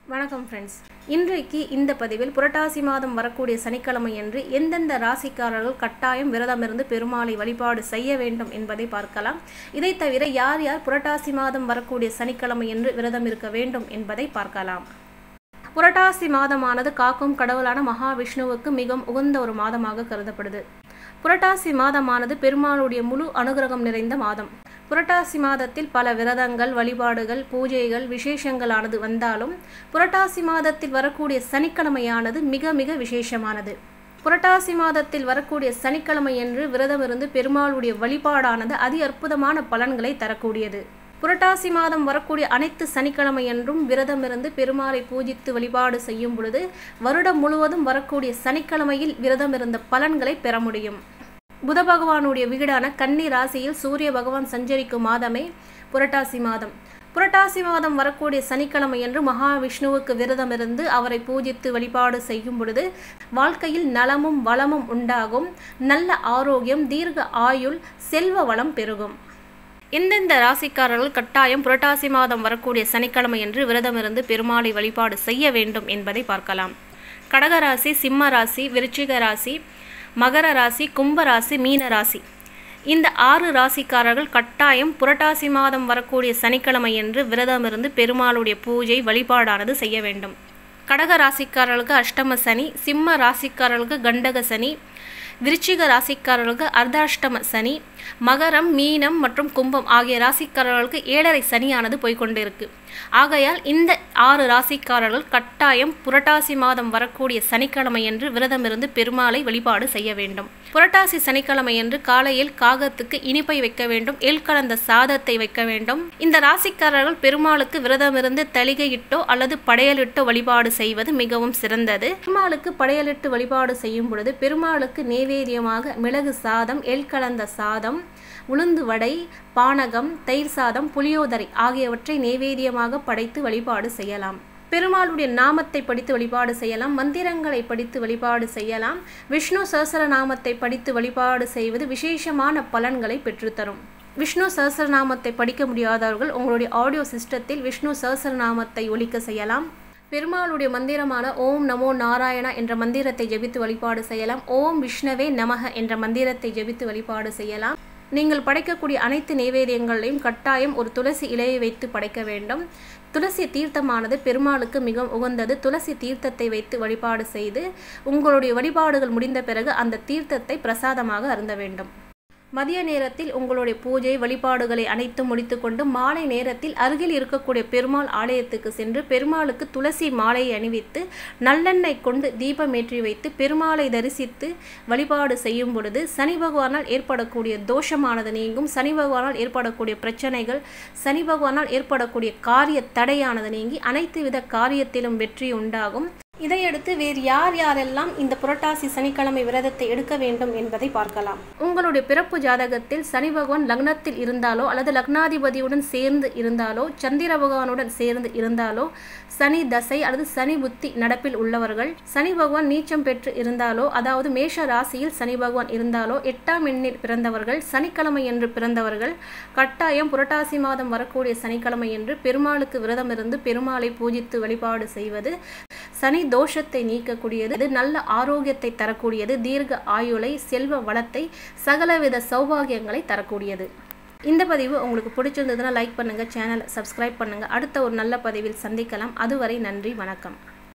வணக்கம் ஃப்ரெண்ட்ஸ் இன்றைக்கு இந்த பதிவில் புரட்டாசி மாதம் வரக்கூடிய சனிக்கிழமை என்று எந்தெந்த ராசிக்காரர்கள் கட்டாயம் விரதமிருந்து பெருமாளை வழிபாடு செய்ய வேண்டும் என்பதை பார்க்கலாம் இதை தவிர யார் யார் புரட்டாசி மாதம் வரக்கூடிய சனிக்கிழமை என்று விரதம் இருக்க வேண்டும் என்பதை பார்க்கலாம் புரட்டாசி மாதமானது காக்கும் கடவுளான மகாவிஷ்ணுவுக்கு மிகவும் உகந்த ஒரு மாதமாக கருதப்படுது புரட்டாசி மாதமானது பெருமாளுடைய முழு அனுகிரகம் நிறைந்த மாதம் புரட்டாசி மாதத்தில் பல விரதங்கள் வழிபாடுகள் பூஜைகள் விசேஷங்களானது வந்தாலும் புரட்டாசி மாதத்தில் வரக்கூடிய சனிக்கிழமையானது மிக மிக விசேஷமானது புரட்டாசி மாதத்தில் வரக்கூடிய சனிக்கிழமை என்று விரதமிருந்து பெருமாளுடைய வழிபாடானது அதி அற்புதமான பலன்களை தரக்கூடியது புரட்டாசி மாதம் வரக்கூடிய அனைத்து சனிக்கிழமை என்றும் விரதமிருந்து பெருமாளை பூஜித்து வழிபாடு செய்யும் பொழுது வருடம் முழுவதும் வரக்கூடிய சனிக்கிழமையில் விரதமிருந்த பலன்களை பெற முடியும் புத பகவானுடைய வீடான கன்னி ராசியில் சூரிய பகவான் சஞ்சரிக்கும் மாதமே புரட்டாசி மாதம் புரட்டாசி மாதம் வரக்கூடிய சனிக்கிழமை என்று மகாவிஷ்ணுவுக்கு விரதமிருந்து அவரை பூஜித்து வழிபாடு செய்யும் பொழுது வாழ்க்கையில் நலமும் வளமும் உண்டாகும் நல்ல ஆரோக்கியம் தீர்க்க ஆயுள் செல்வ வளம் பெருகும் எந்தெந்த ராசிக்காரர்கள் கட்டாயம் புரட்டாசி மாதம் வரக்கூடிய சனிக்கிழமை என்று விரதமிருந்து பெருமாளை வழிபாடு செய்ய வேண்டும் என்பதை பார்க்கலாம் கடகராசி சிம்ம ராசி விருச்சிக ராசி மகர ராசி கும்ப ராசி மீன ராசி இந்த ஆறு ராசிக்காரர்கள் கட்டாயம் புரட்டாசி மாதம் வரக்கூடிய சனிக்கிழமை என்று விரதமிருந்து பெருமாளுடைய பூஜை வழிபாடானது செய்ய வேண்டும் கடக ராசிக்காரர்களுக்கு அஷ்டம சனி சிம்ம ராசிக்காரர்களுக்கு கண்டக சனி விருச்சிக ராசிக்காரர்களுக்கு அர்த்தாஷ்டம சனி மகரம் மீனம் மற்றும் கும்பம் ஆகிய ராசிக்காரர்களுக்கு ஏழரை சனியானது போய்கொண்டிருக்கு ஆகையால் இந்த ஆறு ராசிக்காரர்கள் கட்டாயம் புரட்டாசி மாதம் வரக்கூடிய சனிக்கிழமை என்று விரதமிருந்து பெருமாளை வழிபாடு செய்ய வேண்டும் புரட்டாசி சனிக்கிழமை என்று காலையில் காகத்துக்கு இனிப்பை வைக்க வேண்டும் எல் கலந்த சாதத்தை வைக்க வேண்டும் இந்த ராசிக்காரர்கள் பெருமாளுக்கு விரதமிருந்து தலிகையிட்டோ அல்லது படையலிட்டோ வழிபாடு செய்வது மிகவும் சிறந்தது பெருமாளுக்கு படையலிட்டு வழிபாடு செய்யும் பொழுது பெருமாளுக்கு நேவேதியமாக மிளகு சாதம் எல் கலந்த சாதம் உளுந்து வடை பானகம் தயிர் சாதம் புளியோதரை ஆகியவற்றை நேவேதியமாக படைத்து வழிபாடு செய்யலாம் பெருமாளுடைய நாமத்தை படித்து வழிபாடு செய்யலாம் மந்திரங்களை படித்து வழிபாடு செய்யலாம் விஷ்ணு சஹசரநாமத்தை படித்து வழிபாடு செய்வது விசேஷமான பலன்களை பெற்றுத்தரும் விஷ்ணு சஹசரநாமத்தை படிக்க முடியாதவர்கள் உங்களுடைய ஆடியோ சிஸ்டத்தில் விஷ்ணு சஹசரநாமத்தை ஒலிக்க செய்யலாம் பெருமாளுடைய மந்திரமான ஓம் நமோ நாராயணா என்ற மந்திரத்தை ஜெபித்து வழிபாடு செய்யலாம் ஓம் விஷ்ணவே நமக என்ற மந்திரத்தை ஜெபித்து வழிபாடு செய்யலாம் நீங்கள் படைக்கக்கூடிய அனைத்து நைவேத்தியங்களையும் கட்டாயம் ஒரு துளசி இலையை வைத்து படைக்க வேண்டும் துளசி தீர்த்தமானது பெருமாளுக்கு மிக உகந்தது துளசி தீர்த்தத்தை வைத்து வழிபாடு செய்து உங்களுடைய வழிபாடுகள் முடிந்த பிறகு அந்த தீர்த்தத்தை பிரசாதமாக அருந்த வேண்டும் மதிய நேரத்தில் உங்களுடைய பூஜை வழிபாடுகளை அனைத்தும் முடித்துக்கொண்டு மாலை நேரத்தில் அருகில் இருக்கக்கூடிய பெருமாள் ஆலயத்துக்கு சென்று பெருமாளுக்கு துளசி மாலையை அணிவித்து நல்லெண்ணெய் கொண்டு தீபம் ஏற்றி வைத்து பெருமாளை தரிசித்து வழிபாடு செய்யும் பொழுது சனி பகவானால் ஏற்படக்கூடிய தோஷமானது நீங்கும் சனி பகவானால் ஏற்படக்கூடிய பிரச்சனைகள் சனி பகவானால் ஏற்படக்கூடிய காரிய தடையானது நீங்கி அனைத்து வித காரியத்திலும் வெற்றி உண்டாகும் இதையடுத்து வேறு யார் யாரெல்லாம் இந்த புரட்டாசி சனிக்கிழமை விரதத்தை எடுக்க வேண்டும் என்பதை பார்க்கலாம் உங்களுடைய பிறப்பு ஜாதகத்தில் சனி பகவான் லக்னத்தில் இருந்தாலோ அல்லது லக்னாதிபதியுடன் சேர்ந்து இருந்தாலோ சந்திர பகவானுடன் சேர்ந்து இருந்தாலோ சனி தசை அல்லது சனி புத்தி நடப்பில் உள்ளவர்கள் சனி பகவான் நீச்சம் பெற்று இருந்தாலோ அதாவது மேஷ ராசியில் சனி பகவான் இருந்தாலோ எட்டாம் எண்ணில் பிறந்தவர்கள் சனிக்கிழமை என்று பிறந்தவர்கள் கட்டாயம் புரட்டாசி மாதம் வரக்கூடிய சனிக்கிழமை என்று பெருமாளுக்கு விரதமிருந்து பெருமாளை பூஜித்து வழிபாடு செய்வது சனி தோஷத்தை நீக்கக்கூடியது நல்ல ஆரோக்கியத்தை தரக்கூடியது தீர்க்க ஆயுளை செல்வ வளத்தை சகலவித சௌபாகியங்களை தரக்கூடியது இந்த பதிவு உங்களுக்கு பிடிச்சிருந்ததுன்னா லைக் பண்ணுங்கள் சேனலை சப்ஸ்கிரைப் பண்ணுங்கள் அடுத்த ஒரு நல்ல பதிவில் சந்திக்கலாம் அதுவரை நன்றி வணக்கம்